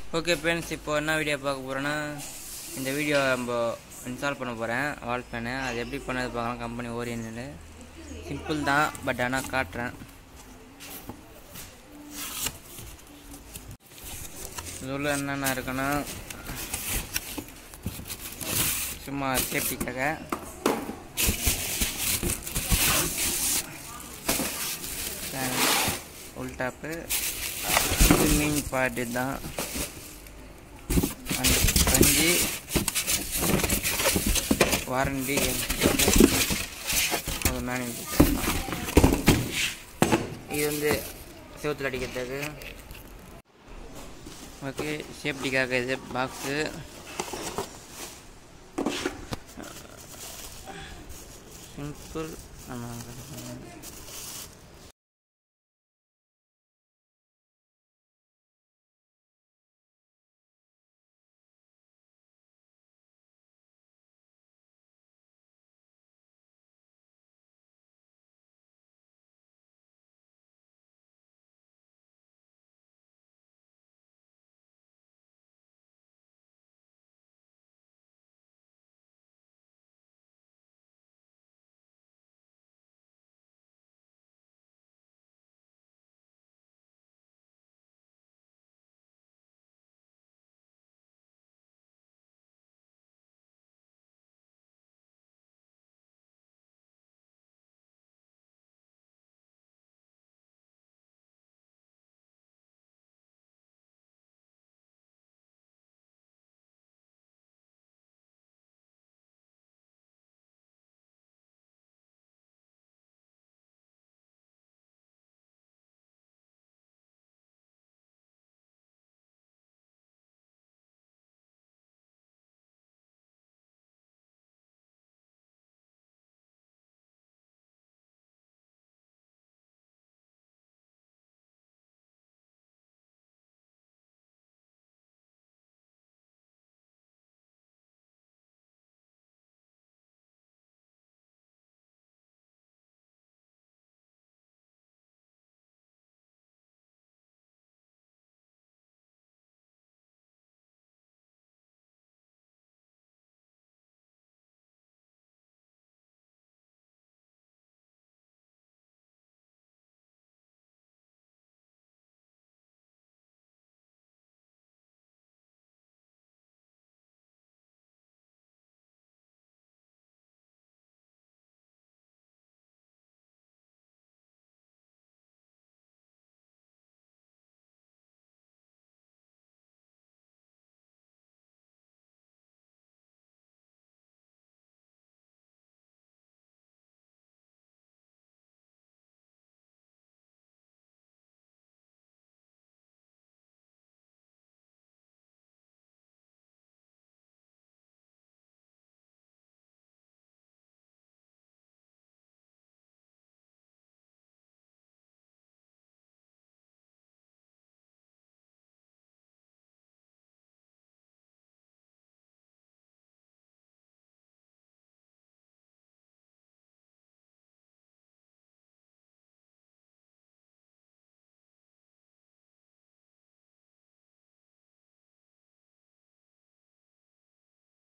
okay friends இப்போ என்ன video பார்க்க போகிறோன்னா இந்த வீடியோ நம்ம இன்ஸ்டால் பண்ண போகிறேன் வால் ஃபேனு அது எப்படி பண்ணது பார்க்கலாம் கம்பெனி ஓரியனில் சிம்பிள் தான் பட் ஆனால் காட்டுறேன் இதில் என்னென்ன இருக்குன்னா சும்மா சேஃப்டிக்காக உள்டாப்பு மீன் பாட்டு தான் அந்த கஞ்சி வாரண்டி அது மேனேஜ் இது வந்து செவத்தில் அடிக்கிறதுக்கு ஓகே சேஃப்டிக்காக இது பாக்ஸு சிம்பிள்